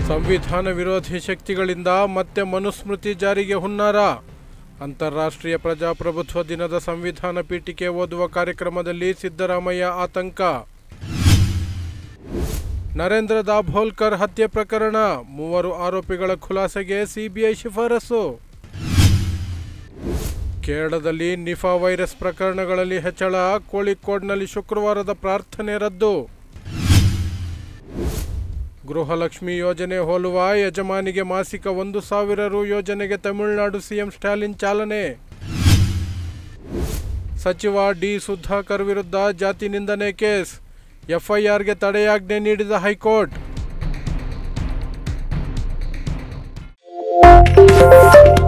ಸಂವಿಧಾನ ವಿರೋಧಿ ಶಕ್ತಿಗಳಿಂದ ಮತ್ತೆ ಮನುಸ್ಮೃತಿ ಜಾರಿಗೆ ಹುನ್ನಾರ ಅಂತಾರಾಷ್ಟ್ರೀಯ ಪ್ರಜಾಪ್ರಭುತ್ವ ದಿನದ ಸಂವಿಧಾನ ಪೀಠಿಕೆ ಓದುವ ಕಾರ್ಯಕ್ರಮದಲ್ಲಿ ಸಿದ್ದರಾಮಯ್ಯ ಆತಂಕ ನರೇಂದ್ರ ದಾಭೋಲ್ಕರ್ ಹತ್ಯೆ ಪ್ರಕರಣ ಮೂವರು ಆರೋಪಿಗಳ ಖುಲಾಸೆಗೆ ಸಿಬಿಐ ಶಿಫಾರಸು ಕೇರಳದಲ್ಲಿ ನಿಫಾ ವೈರಸ್ ಪ್ರಕರಣಗಳಲ್ಲಿ ಹೆಚ್ಚಳ ಕೋಳಿಕೋಡ್ನಲ್ಲಿ ಶುಕ್ರವಾರದ ಪ್ರಾರ್ಥನೆ ರದ್ದು ಗೃಹಲಕ್ಷ್ಮಿ ಯೋಜನೆ ಹೋಲುವ ಯಜಮಾನಿಗೆ ಮಾಸಿಕ ಒಂದು ಸಾವಿರ ರು ಯೋಜನೆಗೆ ತಮಿಳುನಾಡು ಸಿಎಂ ಸ್ಟಾಲಿನ್ ಚಾಲನೆ ಸಚಿವ ಡಿ ಸುಧಾಕರ್ ವಿರುದ್ಧ ಜಾತಿ ನಿಂದನೆ ಕೇಸ್ ಎಫ್ಐಆರ್ಗೆ ತಡೆಯಾಜ್ಞೆ ನೀಡಿದ ಹೈಕೋರ್ಟ್